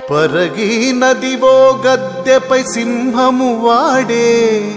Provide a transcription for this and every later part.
పరగి నదివో గద్దెపై సింహము వాడే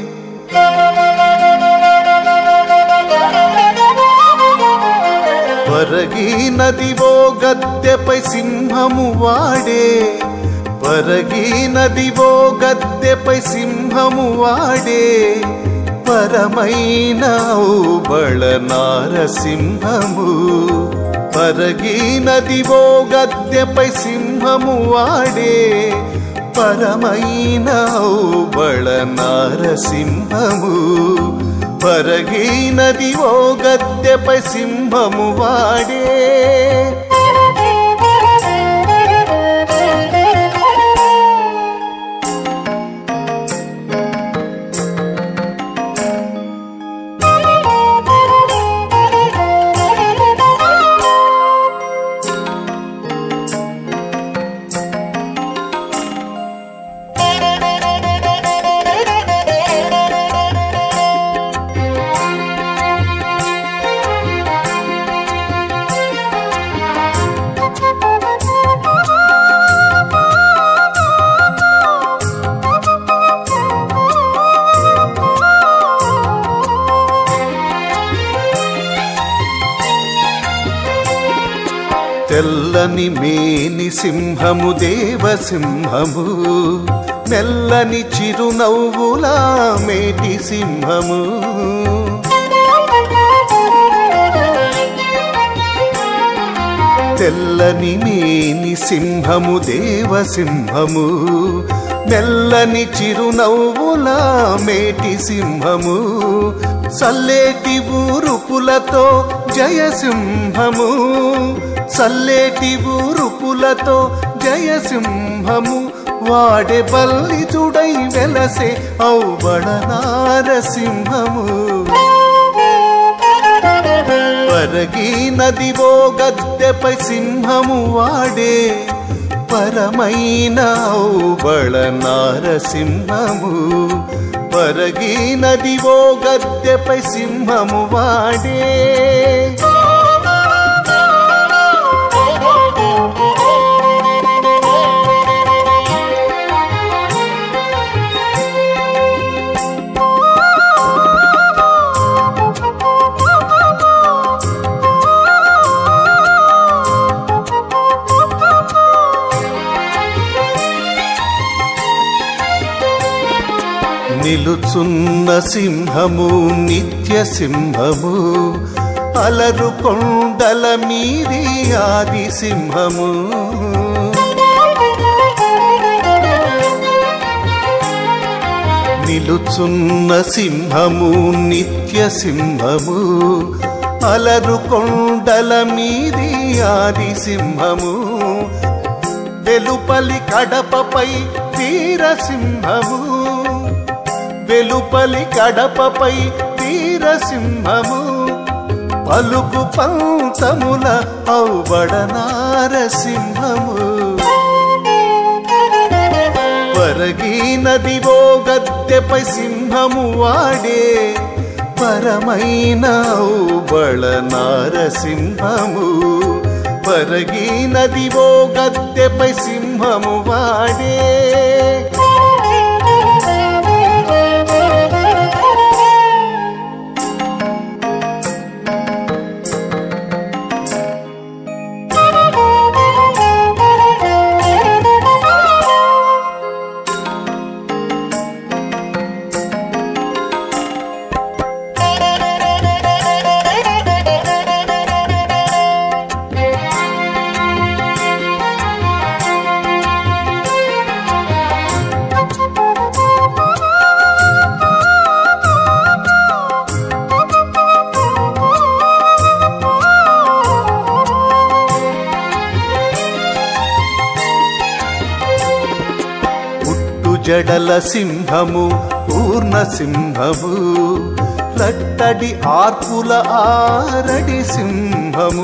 పరగి నదివో గద్దెపై సింహము వాడే పరగి నదివో గద్దెపై సింహము వాడే పరమైన బళ నారసింహము పరగి నదివో గద్దెపై సింహము వాడే పరమైన బళ నారసింహము పరగి నదివో గద్దెపై సింహము వాడే తెల్లని మేని సింహము దేవసింహము మెల్లని చిరునవ్వుల మేటి సింహము తెల్లని మేని సింహము దేవసింహము మెల్లని చిరునవ్వుల మేటి సింహము సల్లేటి ఊరుపులతో జయసింహము సల్లేటి ఊరుపులతో జయసింహము వాడే బల్లితుడై వెలసే ఔబడ నారసింహము పరగి నదివో గద్దెపై సింహము వాడే పరమైన ఔబళ నారసింహము పరగి నదివో గద్దెపై సింహము వాడే నిలుచున్న సింహము నిత్య సింహము అలరు కొండల మీది ఆది సింహము నిలుచున్న సింహము నిత్య సింహము అలరు కొండల మీది ఆది సింహము వెలుపలి కడపపై వీరసింహము వెలుపలి కడపపై వీరసింహము పలుకు పంతముల ఔబడ నారసింహము పరగి నదివో గద్దెపై సింహము వాడే పరమైన ఔబళ నారసింహము పరగి నదివో గద్దెపై సింహము వాడే పుట్టు జడల సింహము పూర్ణ సింహము లట్టడి ఆర్పుల ఆరడి సింహము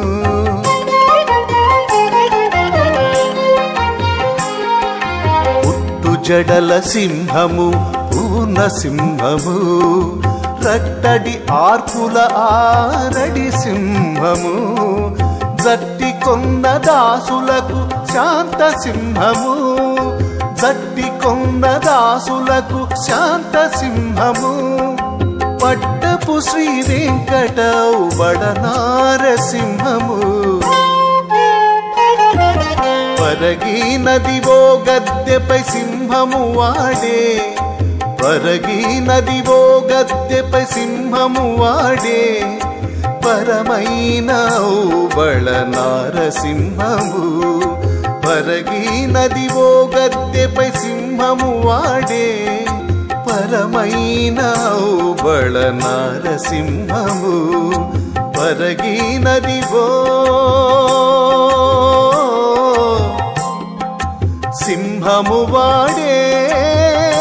పుట్టు జడల సింహము పూర్ణ సింహము రట్టడి ఆర్పుల ఆరడి సింహము జట్టి కొన్న దాసులకు శాంత సింహము జట్టి కొన్న దాసులకు శాంత సింహము పట్టపు శ్రీ వెంకట బడనారసింహము పరగి నదివో గద్దెపై సింహము వాడే పరగి నదివో గద్దెపై సింహము వాడే పరమైన బళ నారసింహము పరగి నదివో గద్దెపై సింహము వాడే పరమైన బళ నారసింహము పరగి నదివో సింహము వాడే